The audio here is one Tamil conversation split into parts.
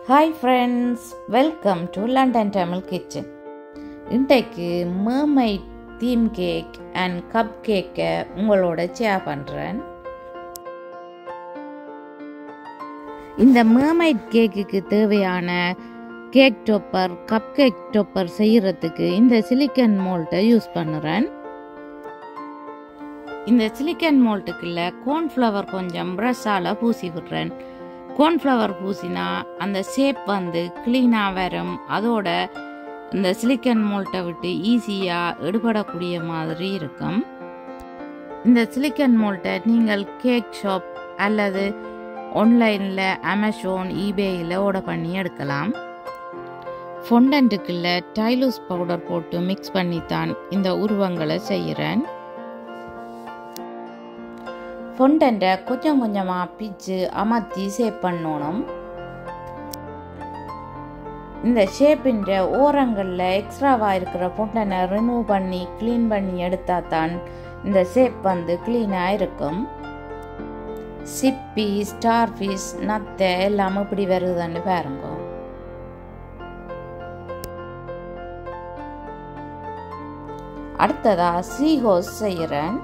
hi friends welcome to London Tamil kitchen இன்றைக்கு mermaid theme cake and cup கேக்கை உங்களோட ஷேர் பண்ணுறேன் இந்த mermaid கேக்குக்கு தேவையான cake topper cup cake topper செய்கிறதுக்கு இந்த சிலிக்கன் மோல்ட்டை யூஸ் பண்ணுறேன் இந்த சிலிக்கன் மோல்ட்டுக்குள்ள கோர்ன்ஃப்ளவர் கொஞ்சம் ப்ரஷ்ஷால் பூசி விடுறேன் கோர்ன்ஃப்ளவர் பூசினா அந்த ஷேப் வந்து க்ளீனாக வரும் அதோட இந்த சிலிக்கன் மோல்ட்டை விட்டு ஈஸியாக எடுபடக்கூடிய மாதிரி இருக்கும் இந்த சிலிக்கன் மோல்ட்டை நீங்கள் கேக் ஷாப் அல்லது ஆன்லைனில் அமேசான் ஈபேயில் ஆர்டர் பண்ணி எடுக்கலாம் ஃபொண்டன்ட்டுக்குள்ள டைலூஸ் பவுடர் போட்டு மிக்ஸ் பண்ணித்தான் இந்த உருவங்களை செய்கிறேன் ஃபொண்டன்ட்டை கொஞ்சம் கொஞ்சமாக பிச்சு அமர்த்தி ஷேப் பண்ணணும் இந்த ஷேப்பின் ஓரங்களில் எக்ஸ்ட்ராவாக இருக்கிற ஃபொண்டனை ரிமூவ் பண்ணி க்ளீன் பண்ணி எடுத்தால் தான் இந்த ஷேப் வந்து க்ளீனாக இருக்கும் சிப்பி ஸ்டார் ஃபிஷ் நத்தை எல்லாம் இப்படி வருதுன்னு பாருங்க அடுத்ததா சீஹோஸ் செய்கிறேன்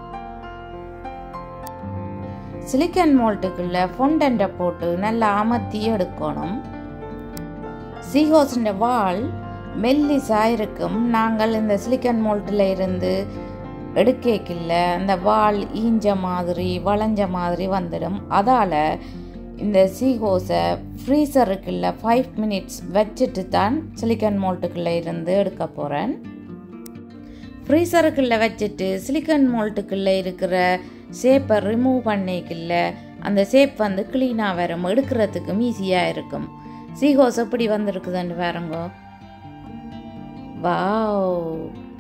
சிலிக்கன் மோல்ட்டுக்குள்ள ஃபொண்டன்ட்டை போட்டு நல்லா அமர்த்தி எடுக்கணும் சீஹோஸின் வால் மெல்லிஸாக இருக்கும் நாங்கள் இந்த சிலிக்கன் மோல்ட்டில் இருந்து எடுக்கல அந்த வால் ஈஞ்ச மாதிரி வளைஞ்ச மாதிரி வந்துடும் அதால் இந்த சீஹோஸை ஃப்ரீசருக்குள்ள ஃபைவ் மினிட்ஸ் வச்சுட்டு தான் சிலிக்கன் மோல்ட்டுக்குள்ளே இருந்து எடுக்க போகிறேன் ஃப்ரீசருக்குள்ளே வச்சுட்டு சிலிக்கன் மோல்ட்டுக்குள்ளே இருக்கிற ஷேப்பை ரிமூவ் பண்ணிக்கல அந்த ஷேப் வந்து க்ளீனாக வரும் எடுக்கிறதுக்கும் ஈஸியாக இருக்கும் சீஹோஸ் எப்படி வந்திருக்குதுன்னு பாருங்க வாவ்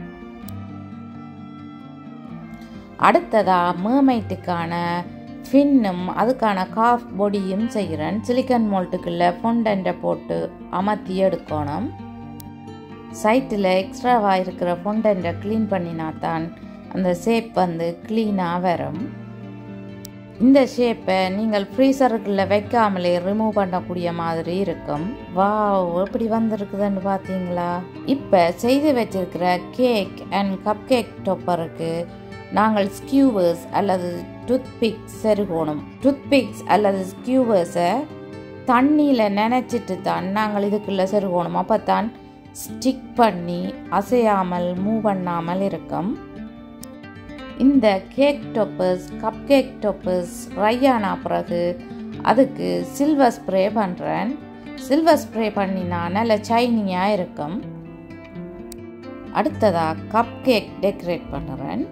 அடுத்ததா மேமைட்டுக்கான ஃபின்னும் அதுக்கான காஃப் பொடியும் செய்கிறேன் சிலிக்கன் மோல்ட்டுக்குள்ள ஃபொண்டன்ட்டை போட்டு அமர்த்தி எடுக்கணும் சைட்டில் எக்ஸ்ட்ராவாக இருக்கிற ஃபொண்டன்ட்டை க்ளீன் பண்ணினா தான் அந்த ஷேப் வந்து க்ளீனாக வரும் இந்த ஷேப்பை நீங்கள் ஃப்ரீசருக்குள்ளே வைக்காமலே ரிமூவ் பண்ணக்கூடிய மாதிரி இருக்கும் வா எப்படி வந்திருக்குதுன்னு பார்த்தீங்களா இப்போ செய்து வச்சிருக்கிற கேக் அண்ட் கப் கேக் டொப்பருக்கு நாங்கள் ஸ்கியூவர்ஸ் அல்லது டூத்பிக்ஸ் செருகணும் டூத்பிக்ஸ் அல்லது ஸ்கியூவர்ஸை தண்ணியில் நினச்சிட்டு தான் நாங்கள் இதுக்குள்ளே செருகணும் அப்போ தான் ஸ்டிக் பண்ணி அசையாமல் மூவ் பண்ணாமல் இருக்கும் இந்த cake toppers cup cake toppers ரையானா பிறகு அதுக்கு சில்வர் ஸ்ப்ரே பண்ணுறேன் சில்வர் ஸ்ப்ரே பண்ணினா நல்ல சைனியாக இருக்கும் அடுத்ததாக கப் கேக் டெக்கரேட் பண்ணுறேன்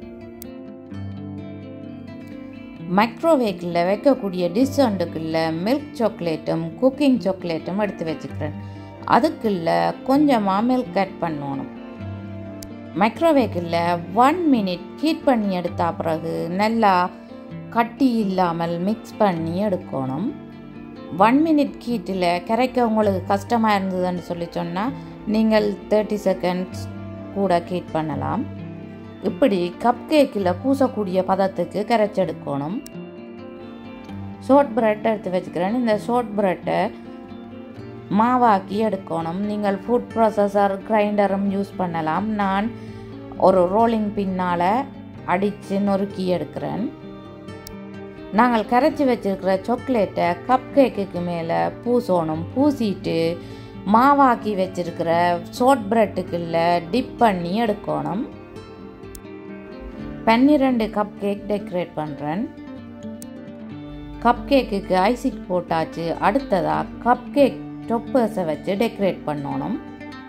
மைக்ரோவேக்கில் வைக்கக்கூடிய டிஷ்ஷண்டுக்குள்ள மில்க் சாக்லேட்டும் குக்கிங் சாக்லேட்டும் எடுத்து வச்சுக்கிறேன் அதுக்குள்ள கொஞ்சமாக மில்க் ஆட் பண்ணணும் மைக்ரோவேக்கில் ஒன் மினிட் ஹீட் பண்ணி எடுத்த பிறகு நல்லா கட்டி இல்லாமல் மிக்ஸ் பண்ணி எடுக்கணும் ஒன் மினிட் ஹீட்டில் கரைக்க உங்களுக்கு கஷ்டமாக இருந்ததுன்னு சொல்லி சொன்னால் நீங்கள் தேர்ட்டி செகண்ட்ஸ் கூட ஹீட் பண்ணலாம் இப்படி கப் கேக்கில் பூசக்கூடிய பதத்துக்கு கரைச்செடுக்கணும் ஷோர்ட் பிரெட் எடுத்து வச்சுக்கிறேன் இந்த ஷோர்ட் பிரெட்டை மாவாக்கி எடுக்கணும் நீங்கள் ஃபுட் ப்ராசஸர் கிரைண்டரும் யூஸ் பண்ணலாம் நான் ஒரு ரோலிங் பின்னால் அடித்து நொறுக்கி எடுக்கிறேன் நாங்கள் கரைச்சி வச்சிருக்கிற சாக்லேட்டை கப் கேக்குக்கு மேலே பூசணும் பூசிட்டு மாவாக்கி வச்சிருக்கிற ஷோர்ட் பிரெட்டுக்குள்ள டிப் பண்ணி எடுக்கணும் பன்னிரெண்டு கப் கேக் டெக்கரேட் பண்ணுறேன் கப் கேக்குக்கு ஐசிக் போட்டாச்சு அடுத்ததாக கப் கேக் டொப்பர்ஸை வச்சு டெக்கரேட் பண்ணணும்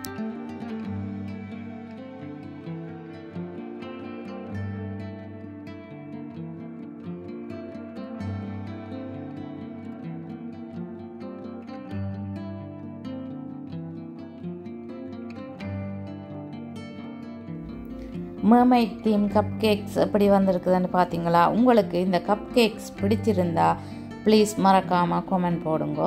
mermaid தீம் கப் கேக்ஸ் எப்படி வந்திருக்குதுன்னு பார்த்தீங்களா உங்களுக்கு இந்த கப் கேக்ஸ் பிடிச்சிருந்தா ப்ளீஸ் மறக்காமல் கமெண்ட் போடுங்க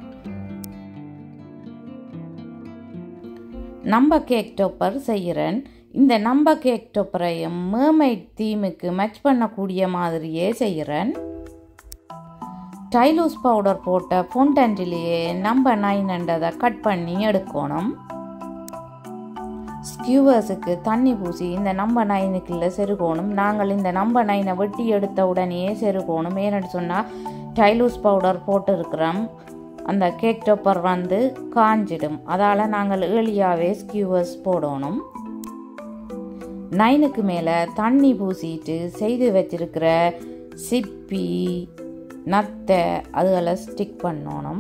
நம்ப கேக் டொப்பர் செய்கிறேன் இந்த நம்ப கேக் டொப்பரையும் mermaid தீமுக்கு மேட்ச் பண்ணக்கூடிய மாதிரியே செய்கிறேன் டைலூஸ் பவுடர் போட்ட ஃபொண்டன்ட்லேயே நம்பர் நைன்ன்றதை கட் பண்ணி எடுக்கணும் ஸ்கியூவர்ஸுக்கு தண்ணி பூசி இந்த நம்பர் நைனுக்குள்ள செருகணும் நாங்கள் இந்த நம்பர் நைனை வெட்டி எடுத்த உடனேயே செருகணும் ஏன்னு சொன்னால் டைலூஸ் பவுடர் போட்டிருக்கிறோம் அந்த கேக் டொப்பர் வந்து காஞ்சிடும் அதால் நாங்கள் ஏர்லியாகவே ஸ்கியூவர்ஸ் போடணும் நைனுக்கு மேலே தண்ணி பூசிட்டு செய்து வச்சிருக்கிற சிப்பி நத்தை அதுகளை ஸ்டிக் பண்ணணும்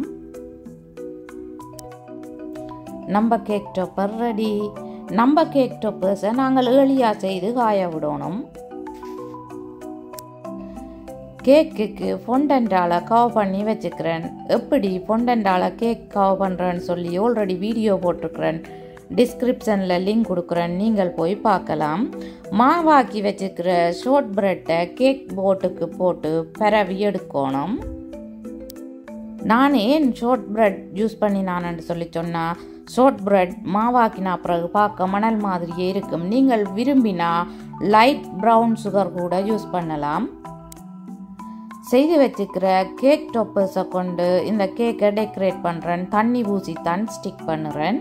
நம்ம கேக் டொப்பர் ரெடி நம்ம கேக் டொப்பர்ஸை நாங்கள் ஏர்லியாக செய்து காய விடணும் கேக்குக்கு ஃபொண்டன்டால் கவ் பண்ணி வச்சுக்கிறேன் எப்படி ஃபொண்டன்டால் கேக் கவ் பண்ணுறேன்னு சொல்லி ஆல்ரெடி வீடியோ போட்டிருக்கிறேன் டிஸ்கிரிப்ஷனில் லிங்க் கொடுக்குறேன் நீங்கள் போய் பார்க்கலாம் மாவாக்கி வச்சுக்கிற ஷோர்ட் ப்ரெட்டை கேக் போட்டுக்கு போட்டு பரவி எடுக்கணும் நான் ஏன் ஷோர்ட் ப்ரெட் யூஸ் பண்ணி நானு சொல்லி சொன்னால் ஷோர்ட் ப்ரெட் மாவாக்கினா பிறகு பார்க்க மணல் மாதிரியே இருக்கும் நீங்கள் விரும்பினா லைட் ப்ரௌன் சுகர் கூட யூஸ் பண்ணலாம் செய்து வச்சுக்கிற கேக் டொப்பர்ஸை கொண்டு இந்த கேக்கை டெக்கரேட் பண்ணுறேன் தண்ணி ஊசி தான் ஸ்டிக் பண்ணுறேன்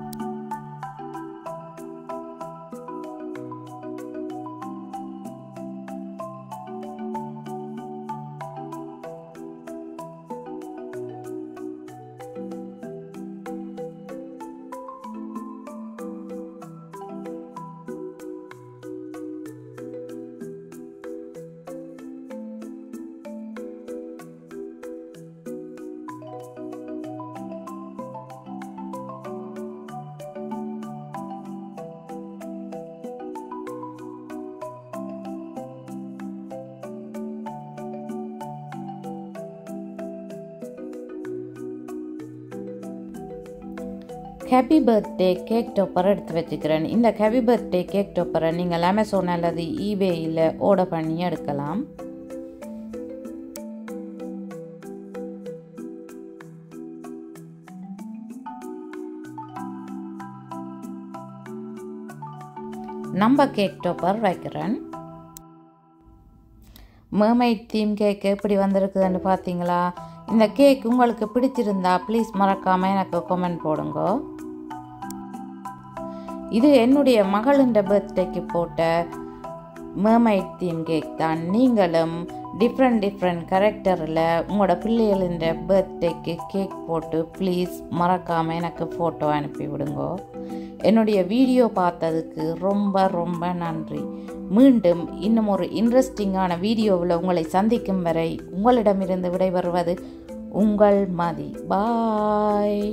ஹாப்பி பர்த்டே கேக் டொப்பரை எடுத்து வச்சுக்கிறேன் இந்த ஹாப்பி பர்த்டே கேக் டொப்பரை நீங்கள் அமேசான் அல்லது ஈபேயில் ஆர்டர் பண்ணி எடுக்கலாம் நம்ம கேக் டொப்பர் வைக்கிறேன் மேமைட் தீம் கேக் எப்படி வந்திருக்குதுன்னு பார்த்தீங்களா இந்த கேக் உங்களுக்கு பிடிச்சிருந்தா ப்ளீஸ் மறக்காமல் எனக்கு கமெண்ட் போடுங்க இது என்னுடைய மகளின் பர்த்டேக்கு போட்ட மேமைட் தீம் கேக் தான் நீங்களும் டிஃப்ரெண்ட் டிஃப்ரெண்ட் கரெக்டரில் உங்களோட பிள்ளைகளின் பர்த்டேக்கு கேக் போட்டு ப்ளீஸ் மறக்காமல் எனக்கு ஃபோட்டோ அனுப்பி விடுங்க என்னுடைய வீடியோ பார்த்ததுக்கு ரொம்ப ரொம்ப நன்றி மீண்டும் இன்னும் ஒரு இன்ட்ரெஸ்டிங்கான வீடியோவில் உங்களை சந்திக்கும் வரை உங்களிடமிருந்து விடைபெறுவது உங்கள் மதி பாய்